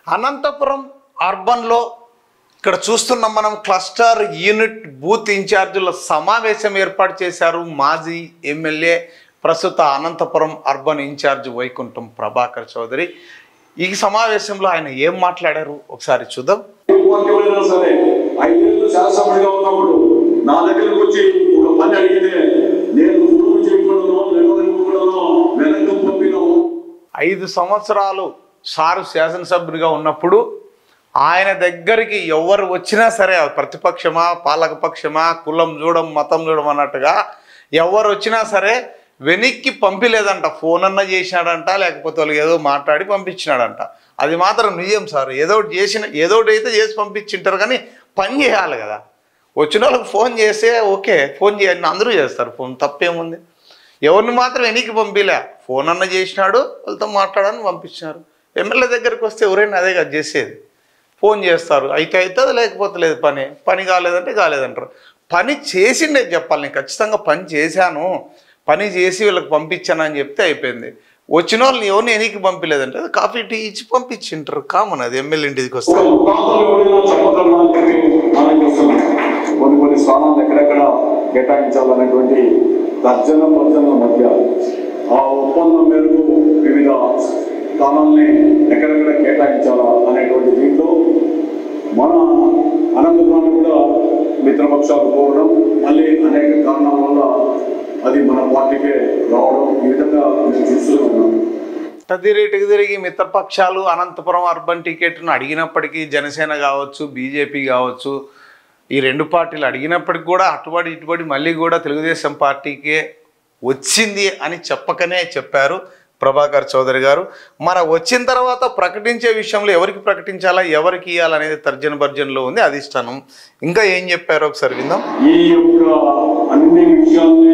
అనంతపురం అర్బన్లో ఇక్కడ చూస్తున్నాం మనం క్లస్టర్ యూనిట్ బూత్ ఇన్ఛార్జీల సమావేశం ఏర్పాటు చేశారు మాజీ ఎమ్మెల్యే ప్రస్తుత అనంతపురం అర్బన్ ఇన్ఛార్జ్ వైకుంఠం ప్రభాకర్ చౌదరి ఈ సమావేశంలో ఆయన ఏం మాట్లాడారు ఒకసారి చూద్దాం వాక్యమైనా సరే ఐదేళ్ళు శాసనసభ్యుడిగా ఉన్నప్పుడు నా దగ్గరకు వచ్చి ఒక పని అడిగితే నేను పూర్వం చేయకూడదు నిర్వహించకూడదు వెనక్కి పంపినాము ఐదు సంవత్సరాలు సారు శాసనసభ్యుడిగా ఉన్నప్పుడు ఆయన దగ్గరికి ఎవరు వచ్చినా సరే అది ప్రతిపక్షమా పాలకపక్షమా కులం చూడం మతం చూడం అన్నట్టుగా ఎవరు వచ్చినా సరే వెనక్కి పంపిలేదంట ఫోన్ అన్న చేసినాడంట లేకపోతే వాళ్ళు ఏదో మాట్లాడి పంపించినాడంట అది మాత్రం నిజం సార్ ఏదో ఒకటి చేసిన ఏదో ఒకటి అయితే చేసి పంపించింటారు కానీ పని చేయాలి కదా వచ్చిన వాళ్ళకి ఫోన్ చేస్తే ఓకే ఫోన్ చేయండి అందరూ చేస్తారు ఫోన్ తప్పేముంది ఎవరిని మాత్రం వెనక్కి పంపిలే ఫోన్ అన్న చేసినాడు వాళ్ళతో మాట్లాడని పంపించినారు ఎమ్మెల్యే దగ్గరికి వస్తే ఎవరైనా అదే కదా చేసేది ఫోన్ చేస్తారు అయితే అవుతుంది లేకపోతే లేదు పని పని కాలేదంటే కాలేదంటారు పని చేసిండే చెప్పాలి నేను ఖచ్చితంగా పని చేశాను పని చేసి వీళ్ళకి పంపించాను అని చెప్తే అయిపోయింది వచ్చిన వాళ్ళని ఎవరిని వెనక్కి పంపించలేదంటే అది కాఫీ టీ ఇచ్చి పంపించింటారు కామన్ అది ఎమ్మెల్యే ఇంటికి వస్తే ఒక ప్రాంతంలో ఎవరైనా చెప్పగలరా అని చెప్పి మనం చూస్తున్నాం కొన్ని కొన్ని స్థానాలు ఎక్కడెక్కడ కేటాయించాలనేటువంటి తర్జన భర్జనల మధ్య ఆ ఒప్పందం మేరకు వివిధ స్థానాల్ని ఎక్కడెక్కడ కేటాయించాలా అనేటువంటి దీంట్లో మన అనంతపురాన్ని కూడా మిత్రపక్షాలు కోరడం మళ్ళీ అనేక కారణాల వల్ల అది మన పార్టీకే రావడం ఈ విధంగా మేము చూస్తూనే ఉన్నాం తిరిగి తిరిగి మిత్రపక్షాలు అనంతపురం అర్బన్ టికెట్ను అడిగినప్పటికీ జనసేన కావచ్చు బీజేపీ కావచ్చు ఈ రెండు పార్టీలు అడిగినప్పటికి కూడా అటుబడి ఇటుబడి మళ్ళీ కూడా తెలుగుదేశం పార్టీకే వచ్చింది అని చెప్పకనే చెప్పారు ప్రభాకర్ చౌదరి గారు మరి వచ్చిన తర్వాత ప్రకటించే విషయంలో ఎవరికి ప్రకటించాలా ఎవరికి ఇవ్వాలనేది తర్జన భర్జనలో ఉంది అధిష్టానం ఇంకా ఏం చెప్పారో ఒకసారి విందాం ఈ యొక్క అన్ని విషయాల్ని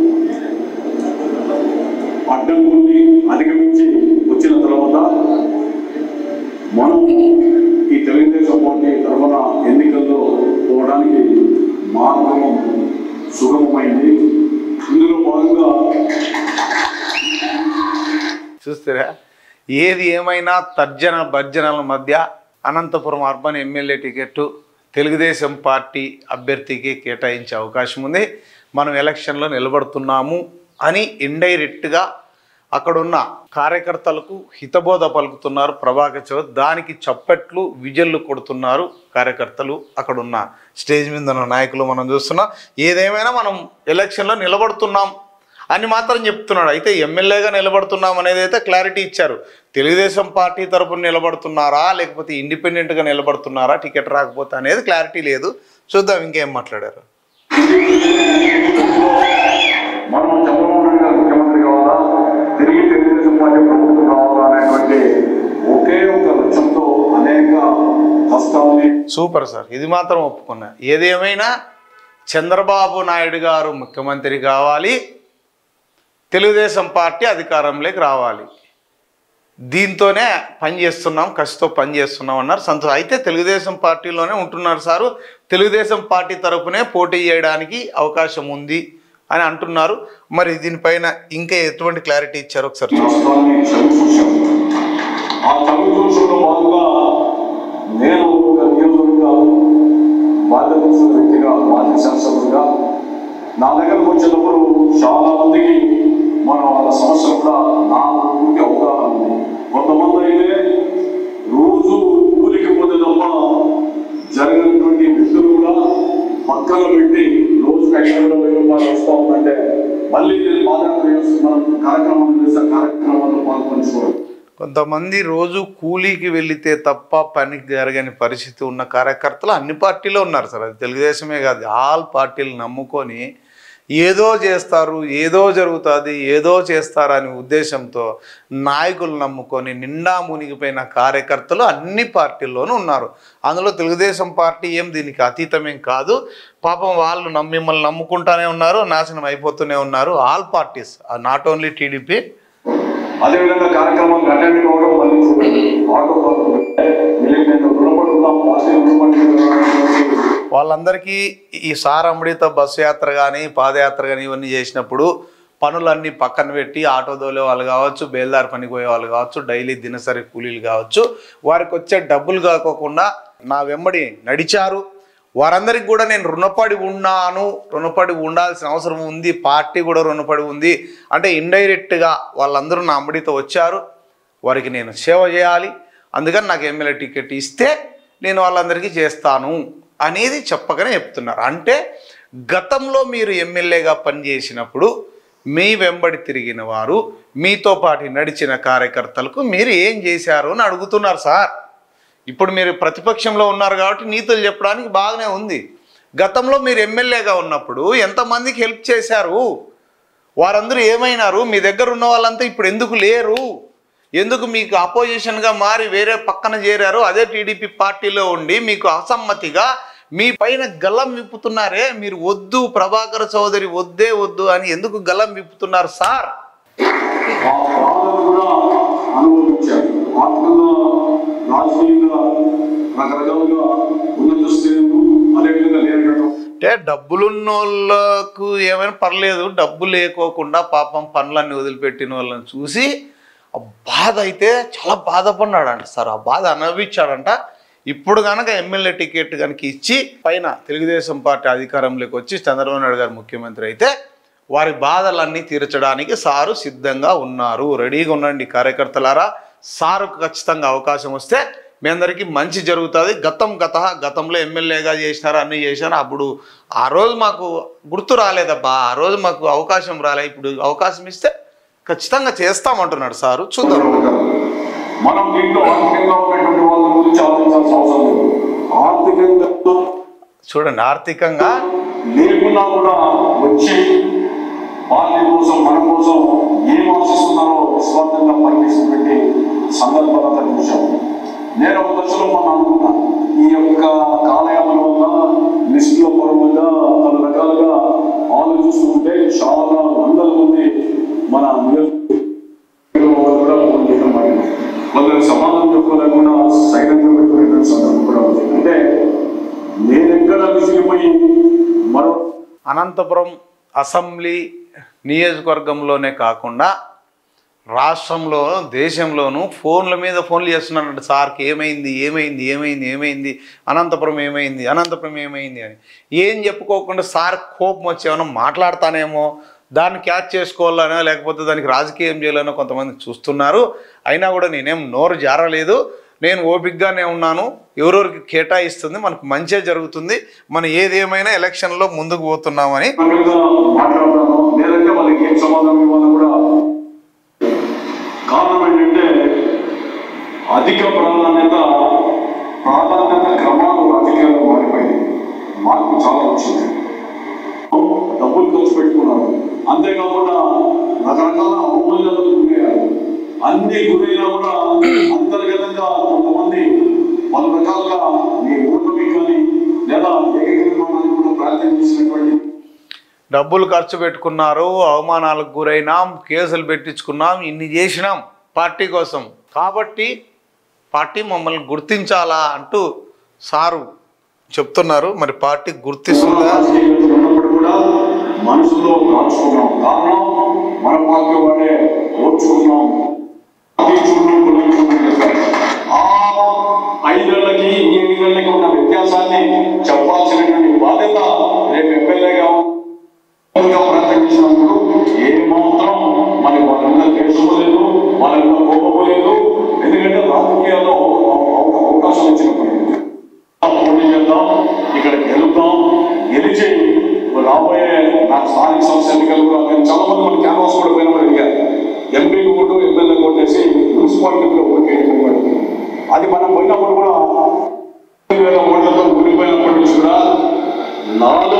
అడ్డంకుల్ని అధిగమించి వచ్చిన తర్వాత మనం ఈ తెలుగుదేశం పార్టీ తరఫున ఎన్నికల్లో పోవడానికి మార్గం సుగమమైంది ఇందులో భాగంగా చూస్తారా ఏది ఏమైనా తర్జన భర్జనల మధ్య Anantapur urban MLA ticket Telugu Desam party అభ్యర్థికి కేటాయించే అవకాశం ఉంది మనం ఎలక్షన్లో నిలబడుతున్నాము అని ఇండైరెక్ట్గా అక్కడున్న కార్యకర్తలకు హితబోధ పలుకుతున్నారు ప్రభాకర్ చౌదరి దానికి చప్పట్లు విజల్లు కొడుతున్నారు కార్యకర్తలు అక్కడున్న స్టేజ్ మీద ఉన్న నాయకులు మనం చూస్తున్నాం ఏదేమైనా మనం ఎలక్షన్లో నిలబడుతున్నాం అని మాత్రం చెప్తున్నాడు అయితే ఎమ్మెల్యేగా నిలబడుతున్నాం అనేది అయితే క్లారిటీ ఇచ్చారు తెలుగుదేశం పార్టీ తరపున నిలబడుతున్నారా లేకపోతే ఇండిపెండెంట్గా నిలబడుతున్నారా టికెట్ రాకపోతే అనేది క్లారిటీ లేదు చూద్దాం ఇంకేం మాట్లాడారు మనం చంద్రబాబు నాయుడు గారు ముఖ్యమంత్రి కావాలా తిరిగి తెలుగుదేశం పార్టీ ప్రభుత్వం కావాలా అనేటువంటి ఒకే ఒక లక్ష్యంతో అనేక కష్టాలని సూపర్ సార్ ఇది మాత్రం ఒప్పుకున్నా ఏదేమైనా చంద్రబాబు నాయుడు గారు ముఖ్యమంత్రి కావాలి తెలుగుదేశం పార్టీ అధికారంలోకి రావాలి దీంతోనే పని చేస్తున్నాం కసితో పని చేస్తున్నాం అన్నారు సంతోషం అయితే తెలుగుదేశం పార్టీలోనే ఉంటున్నారు సారు తెలుగుదేశం పార్టీ తరపునే పోటీ చేయడానికి అవకాశం ఉంది అని అంటున్నారు మరి దీనిపైన ఇంకా ఎటువంటి క్లారిటీ ఇచ్చారో ఒకసారి చూద్దాం. రాష్ట్రాన్ని చవిచూశాం ఆ చవిచూషంలో భాగంగా నేను ఒక నియోజకవర్గ బాధ్యత తీసుకున్న వ్యక్తిగా మాజీ శాసనసభ్యుడిగా నా దగ్గరకు వచ్చినప్పుడు చాలా మందికి మన వాళ్ళ సమస్యలు కూడా నా పూర్తి అవగాహన ఉంది కొంతమంది అయితే రోజు ఊరికి పోతే తప్ప జరిగినటువంటి వ్యక్తులు కూడా పక్కన పెట్టి రోజుకి ఐదు వందల వెయ్యి రూపాయలు వస్తూ ఉందంటే మళ్ళీ నేను పాదయాత్ర చేస్తున్నాను కార్యక్రమం చేసే కార్యక్రమాల్లో పాల్పంచుకోవడం కొంతమంది రోజు కూలీకి వెళితే తప్ప పనికి జరగని పరిస్థితి ఉన్న కార్యకర్తలు అన్ని పార్టీలో ఉన్నారు సార్ అది తెలుగుదేశమే కాదు ఆల్ పార్టీలు నమ్ముకొని ఏదో చేస్తారు ఏదో జరుగుతుంది ఏదో చేస్తారనే ఉద్దేశంతో నాయకులు నమ్ముకొని నిండా మునిగిపోయిన కార్యకర్తలు అన్ని పార్టీల్లోనూ ఉన్నారు అందులో తెలుగుదేశం పార్టీ ఏం దీనికి అతీతమేం కాదు పాపం వాళ్ళు నమ్మి మిమ్మల్ని నమ్ముకుంటానే ఉన్నారు నాశనం అయిపోతూనే ఉన్నారు all parties not only TDP అదేవిధంగా కార్యక్రమానికి అటెండ్ కావడం మళ్ళీ చూడండి ఆటో వీళ్ళకి నేను రుణపడి ఉన్నాం పార్టీ రుణపడి ఉన్నాను. వాళ్ళందరికీ ఈ సారమృత బస్సు యాత్ర కానీ పాదయాత్ర కానీ ఇవన్నీ చేసినప్పుడు పనులన్నీ పక్కన పెట్టి ఆటో దోలే వాళ్ళు కావచ్చు బేల్దారి పనికి పోయే వాళ్ళు కావచ్చు డైలీ దినసరి కూలీలు కావచ్చు వారికి వచ్చే డబ్బులు కాకోకుండా నా వెంబడి నడిచారు వారందరికి కూడా నేను రుణపడి ఉన్నాను రుణపడి ఉండాల్సిన అవసరం ఉంది పార్టీ కూడా రుణపడి ఉంది అంటే ఇండైరెక్ట్గా వాళ్ళందరూ నా అంబడితో వచ్చారు వారికి నేను సేవ చేయాలి అందుకని నాకు ఎమ్మెల్యే టికెట్ ఇస్తే నేను వాళ్ళందరికీ చేస్తాను అనేది చెప్పగానే చెప్తున్నారు అంటే గతంలో మీరు ఎమ్మెల్యేగా పనిచేసినప్పుడు మీ వెంబడి తిరిగిన వారు మీతో పాటు నడిచిన కార్యకర్తలకు మీరు ఏం చేశారు అని అడుగుతున్నారు సార్ ఇప్పుడు మీరు ప్రతిపక్షంలో ఉన్నారు కాబట్టి నీతులు చెప్పడానికి బాగానే ఉంది గతంలో మీరు ఎమ్మెల్యేగా ఉన్నప్పుడు ఎంతమందికి హెల్ప్ చేశారు వారందరూ ఏమైనారు మీ దగ్గర ఉన్న వాళ్ళంతా ఇప్పుడు ఎందుకు లేరు ఎందుకు మీకు అపోజిషన్గా మారి వేరే పక్కన చేరారు అదే టీడీపీ పార్టీలో ఉండి మీకు అసమ్మతిగా మీ పైన గల్లం విప్పుతున్నారే మీరు వద్దు ప్రభాకర్ చౌదరి వద్దే వద్దు అని ఎందుకు గల్లం విప్పుతున్నారు సార్ ఆ బాధను కూడా అనుభవించారు ఆత్మగా రాజకీయంగా రకరకాలుగా ఉన్నత శ్రేణులు అదేవిధంగా లేనటువంటి అంటే డబ్బులున్నోళ్ళకు ఏమైనా పర్లేదు డబ్బు లేకోకుండా పాపం పనులన్నీ వదిలిపెట్టిన వాళ్ళని చూసి ఆ బాధ అయితే చాలా బాధపడినాడంట సార్ ఆ బాధ అనుభవించాడంట ఇప్పుడు కనుక ఎమ్మెల్యే టికెట్ కనుక ఇచ్చి పైన తెలుగుదేశం పార్టీ అధికారంలోకి వచ్చి చంద్రబాబు నాయుడు గారు ముఖ్యమంత్రి అయితే వారి బాధలన్నీ తీర్చడానికి సారు సిద్ధంగా ఉన్నారు రెడీగా ఉండండి కార్యకర్తలారా సారుకు ఖచ్చితంగా అవకాశం వస్తే మీ అందరికీ మంచి జరుగుతుంది గతం గత గతంలో ఎమ్మెల్యేగా చేసినారు అన్నీ చేశారు అప్పుడు ఆ రోజు మాకు గుర్తు రాలేదబ్బా ఆ రోజు మాకు అవకాశం రాలే ఇప్పుడు అవకాశం ఇస్తే ఖచ్చితంగా చేస్తామంటున్నాడు సారు చూద్దాం మనం దీంట్లో ఆర్థికంగా ఉన్నటువంటి వాళ్ళ గురించి ఆలోచించాల్సిన అవసరం లేదు ఆర్థికంగా చూడండి ఆర్థికంగా లేకున్నా కూడా వచ్చి పార్టీ కోసం మన కోసం ఏం ఆశిస్తున్నారో నిస్వార్థంగా పనిచేసినటువంటి సందర్భాలంతా చూశాం నేను ఒక దశలో మనం అనుకున్నా ఈ యొక్క కాలయాపన వల్ల లిస్టుల పరంగా పలు రకాలుగా ఆలోచిస్తుంటే చాలా వందల మంది మన నియోజకవర్గంలో వాళ్ళు కూడా ఫోన్ చేయడం జరిగింది. కొందరు సమాధానం చెప్పుకోలేకుండా సైలెంట్గా పెట్టుకునే సందర్భం కూడా ఉంది అంటే నేనెక్కడ విసిగిపోయి మరో అనంతపురం అసెంబ్లీ నియోజకవర్గంలోనే కాకుండా రాష్ట్రంలో దేశంలోనూ ఫోన్ల మీద ఫోన్లు చేస్తున్నారంట సార్కి ఏమైంది ఏమైంది ఏమైంది ఏమైంది అనంతపురం ఏమైంది అనంతపురం ఏమైంది అని ఏం చెప్పుకోకుండా సార్ కోపం వచ్చి ఏమైనా మాట్లాడతానేమో దాన్ని క్యాచ్ చేసుకోవాలనో లేకపోతే దానికి రాజకీయం చేయాలనో కొంతమంది చూస్తున్నారు అయినా కూడా నేనేం నోరు జారలేదు నేను ఓపిక్గానే ఉన్నాను ఎవరెవరికి కేటాయిస్తుంది మనకు మంచే జరుగుతుంది మనం ఏదేమైనా ఎలక్షన్లో ముందుకు పోతున్నామని రకంగా మాట్లాడతాను లేదంటే వాళ్ళకి ఏం సమాధానం ఇవ్వాలో కూడా కారణం ఏంటంటే అధిక ప్రాధాన్యత ప్రాధాన్యత క్రమాలు రాజకీయాల్లో మారిపోయింది మార్పు చాలా వచ్చింది డబ్బులు ఖర్చు పెట్టుకున్నారు అంతేకాకుండా రకరకాల అవమూల్యాలకు గురయ్యారు అన్ని గురైనా కూడా అంతర్గతంగా కొంతమంది పలు రకాలుగా మీ ఓటమి కానీ లేదా ఏకీకరణానికి కూడా ప్రయత్నం చేసినటువంటి డబ్బులు ఖర్చు పెట్టుకున్నారు అవమానాలకు గురైనాం కేసులు పెట్టించుకున్నాం ఇన్ని చేసినాం పార్టీ కోసం కాబట్టి పార్టీ మమ్మల్ని గుర్తించాలా అంటూ సారు చెప్తున్నారు మరి పార్టీ గుర్తిస్తుందా రాజకీయాలు ఉన్నప్పుడు కూడా మనసులో దాచుకున్నాం కారణం మన పార్టీ వాడే ఓర్చుకున్నాం పార్టీ చూడు, కులం చూడు చేశారు. ఆ ఐదేళ్లకి ఎనిమిదేళ్లకి ఉన్న వ్యత్యాసాన్ని చెప్పాల్సినటువంటి బాధ్యత రేపు ఎమ్మెల్యేగా ప్రయత్నం చేసినప్పుడు ఏ మాత్రం మనకి వాళ్ళ మీద దేశము లేదు వాళ్ళ మీద కోపము లేదు ఎందుకంటే రాజకీయాల్లో ఒక అవకాశం వచ్చినప్పుడు పోటీ చేద్దాం ఇక్కడ గెలుద్దాం గెలిచి రాబోయే నాకు స్థానిక సంస్థ ఎన్నికలు కూడా నేను చాలా మంది మన క్యాన్వాస్ కూడా పోయిన వాళ్ళు అడిగారు ఎంపీ ఓటు ఎమ్మెల్యే ఓటేసి మున్సిపాలిటీలో ఓటు వేయడం కూడా. అది మనం పోయినప్పుడు కూడా వేల ఓట్లతో ఓడిపోయినప్పటి నుంచి కూడా నాలో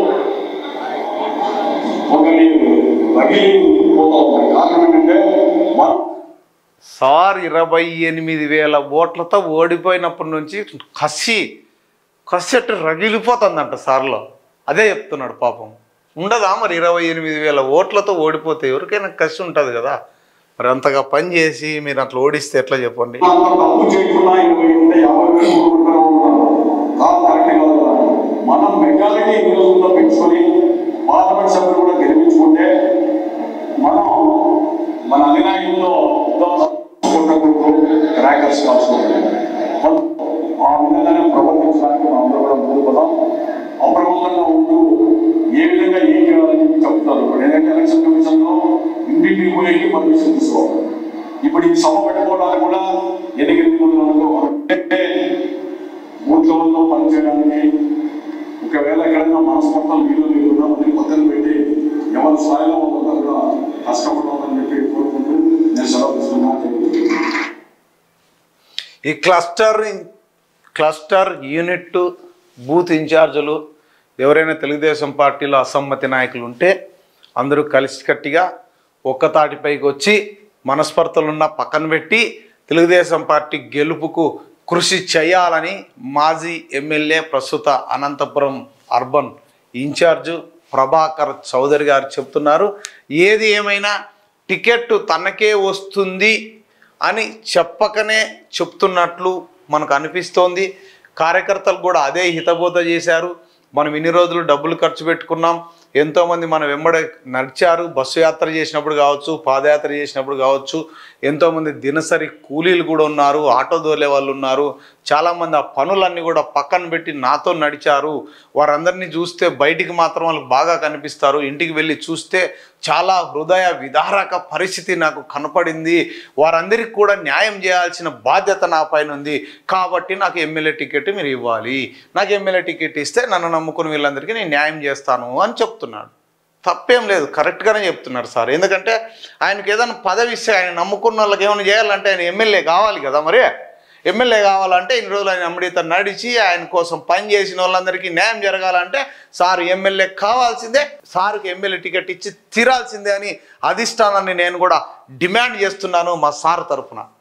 ఒకటి రగిలి పోతా ఉంది కారణం ఏంటంటే మనం సార్ ఇరవై ఎనిమిది వేల ఓట్లతో ఓడిపోయినప్పటి నుంచి కసి కసి అట్టు రగిలిపోతుందంట సార్లో అదే చెప్తున్నాడు పాపం ఉండదా మరి ఇరవై ఎనిమిది వేల ఓట్లతో ఓడిపోతే ఎవరికైనా కసి ఉంటుంది కదా మరి అంతగా పని చేసి మీరు అట్లా ఓడిస్తే ఎట్లా చెప్పండి అంత తప్పు చేయకుండా ఇరవై ఉంటే యాభై వేలు కొనుక్కుంటూ ఉంటారు కాదు కరెక్ట్ కాదు కదా మనం మెజారిటీ నియోజకవర్గంలో పెంచుకొని పార్లమెంట్ సభ్యులు కూడా గెలిపించుకుంటే చేయడానికి మనం అందరూ కూడా ముందు పదాం అప్రమత్తంగా ఉంటూ ఏ విధంగా ఏం చేయాలని చెప్పి చెప్తారు ఇప్పుడు ఏంటంటే ఎలక్షన్ కమిషన్లో ఇంటింటికి పోయి పర్మిషన్ తీసుకోవాలి ఇప్పుడు ఈ సభ పెట్టుకోవడానికి కూడా ఎన్నికల నిబంధనలు అంటే బూత్ లెవెల్లో పనిచేయడానికి ఒకవేళ ఎక్కడైనా మనస్పర్ధలు వీలు లేకుండా మళ్ళీ పక్కన పెట్టి ఎవరి స్థాయిలో వాళ్ళంతా కూడా కష్టపడాలని చెప్పి కోరుకుంటూ నేను సెలవు తీసుకున్నాను ఈ క్లస్టర్ క్లస్టర్ యూనిట్ బూత్ ఇన్ఛార్జీలు ఎవరైనా తెలుగుదేశం పార్టీలో అసమ్మతి నాయకులు ఉంటే అందరూ కలిసికట్టిగా ఒక్క తాటిపైకి వచ్చి మనస్పర్ధలున్న పక్కన పెట్టి తెలుగుదేశం పార్టీ గెలుపుకు కృషి చేయాలని మాజీ ఎమ్మెల్యే ప్రస్తుత అనంతపురం అర్బన్ ఇన్ఛార్జు ప్రభాకర్ చౌదరి గారు చెప్తున్నారు ఏది ఏమైనా టికెట్ తనకే వస్తుంది అని చెప్పకనే చెప్తున్నట్లు మనకు అనిపిస్తోంది కార్యకర్తలు కూడా అదే హితబోధ చేశారు మనం ఇన్ని రోజులు డబ్బులు ఖర్చు పెట్టుకున్నాం ఎంతోమంది మన వెంబడ నడిచారు బస్సు యాత్ర చేసినప్పుడు కావచ్చు పాదయాత్ర చేసినప్పుడు కావచ్చు ఎంతోమంది దినసరి కూలీలు కూడా ఉన్నారు ఆటో దోలే వాళ్ళు ఉన్నారు చాలామంది ఆ పనులన్నీ కూడా పక్కన పెట్టి నాతో నడిచారు వారందరినీ చూస్తే బయటికి మాత్రం వాళ్ళకి బాగా కనిపిస్తారు ఇంటికి వెళ్ళి చూస్తే చాలా హృదయ విదారక పరిస్థితి నాకు కనపడింది వారందరికీ కూడా న్యాయం చేయాల్సిన బాధ్యత నా పైన ఉంది కాబట్టి నాకు ఎమ్మెల్యే టికెట్ మీరు ఇవ్వాలి నాకు ఎమ్మెల్యే టికెట్ ఇస్తే నన్ను నమ్ముకుని వీళ్ళందరికీ నేను న్యాయం చేస్తాను అని చెప్తున్నాడు తప్పేం లేదు కరెక్ట్గానే చెప్తున్నారు సార్ ఎందుకంటే ఆయనకి ఏదైనా పదవి ఇస్తే ఆయన నమ్ముకున్న వాళ్ళకి ఏమైనా చేయాలంటే ఆయన ఎమ్మెల్యే కావాలి కదా మరి ఎమ్మెల్యే కావాలంటే ఇన్ని రోజులు ఆయన అమ్మడితో నడిచి ఆయన కోసం పని చేసిన వాళ్ళందరికీ న్యాయం జరగాలంటే సార్ ఎమ్మెల్యే కావాల్సిందే సార్కి ఎమ్మెల్యే టికెట్ ఇచ్చి తీరాల్సిందే అని అధిష్టానాన్ని నేను కూడా డిమాండ్ చేస్తున్నాను మా సార్ తరఫున